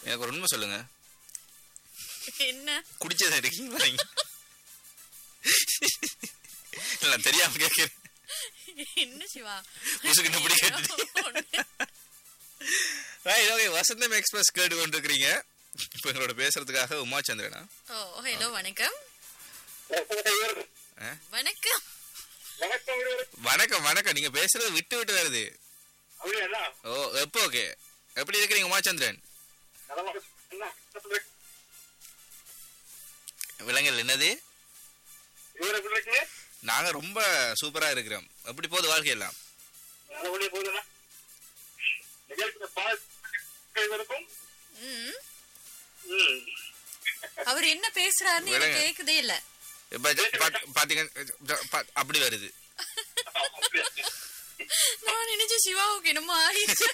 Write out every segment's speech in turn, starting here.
எனக்கு ஒரு உண்மை சொல்லுங்க என்ன குடிச்சது இருக்கீங்களா நீங்க இல்ல தெரியாம கேட்கிறேன் என்ன சிவா முசுக்குன்னு இப்படி கேட்டுட்டீங்க. ரைட் ஓகே வசந்தம் எக்ஸ்பிரஸ் கேட்டு கொண்டிருக்கிறீங்க இப்போ எங்களோட பேசுறதுக்காக உமா சந்திரனா ஓ ஹலோ வணக்கம் ஆ? வணக்கம் வணக்கம் வணக்கம் வணக்கம் நீங்க பேசுறது விட்டு விட்டு வருது அப்படியா ஓ எப்போ ஓகே எப்படி இருக்கிறீங்க உமாச்சந்திரன் நலமாக என்ன விலங்கல் என்னது இவர் எப்படி இருக்கு நாங்க ரொம்ப சூப்பரா இருக்கிறோம் எப்படி போகுது வாழ்க்கையெல்லாம் நல்லபடியா போகுதுண்ணா நிகழ்ச்சியை பார்க்கும் ம் ம் அவர் என்ன பேசுறாருன்னு எனக்கு விலங்கு. கேக்குதே இல்ல இப்ப பாத்து- பாத்தீங்க பா- அப்படி வருது அப்படியா? நான் நினைச்ச சிவாவுக்கு என்னமோ ஆயிடுச்சு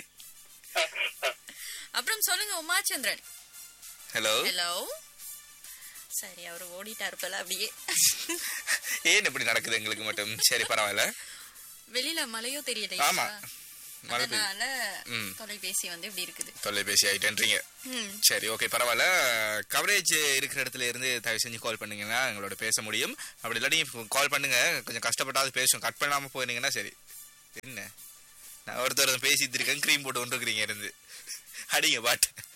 அப்புறம் சொல்லுங்க உமாச்சந்திரன் ஹலோ ஹலோ சரி அவர் ஓடிட்டாரு போல அப்படியே ஏன் இப்படி நடக்குது எங்களுக்கு மட்டும் சரி பரவாயில்ல வெளியில மழையோ தெரியல ஆமா. மழை பெய்யுது. அதனால ம். தொலைபேசி வந்து இப்படி இருக்குது தொலைபேசி ஆயிட்டேன்றீங்க ம் சரி ஓகே பரவாயில்ல கவரேஜ் இருக்கிற இடத்துல இருந்து தயவு செஞ்சு கால் பண்ணீங்கன்னா எங்களோட பேச முடியும் அப்படி இல்லாட்டி கால் பண்ணுங்க கொஞ்சம் கஷ்டப்பட்டாவது பேசும் கட் பண்ணாம போனீங்கன்னா சரி என்ன நான் ஒருத்தர் பேசிட்டு இருக்கேன் க்ரீம் போட்டு கொண்டு இருக்கிறீங்க இருந்து அடிங்க பாட்டு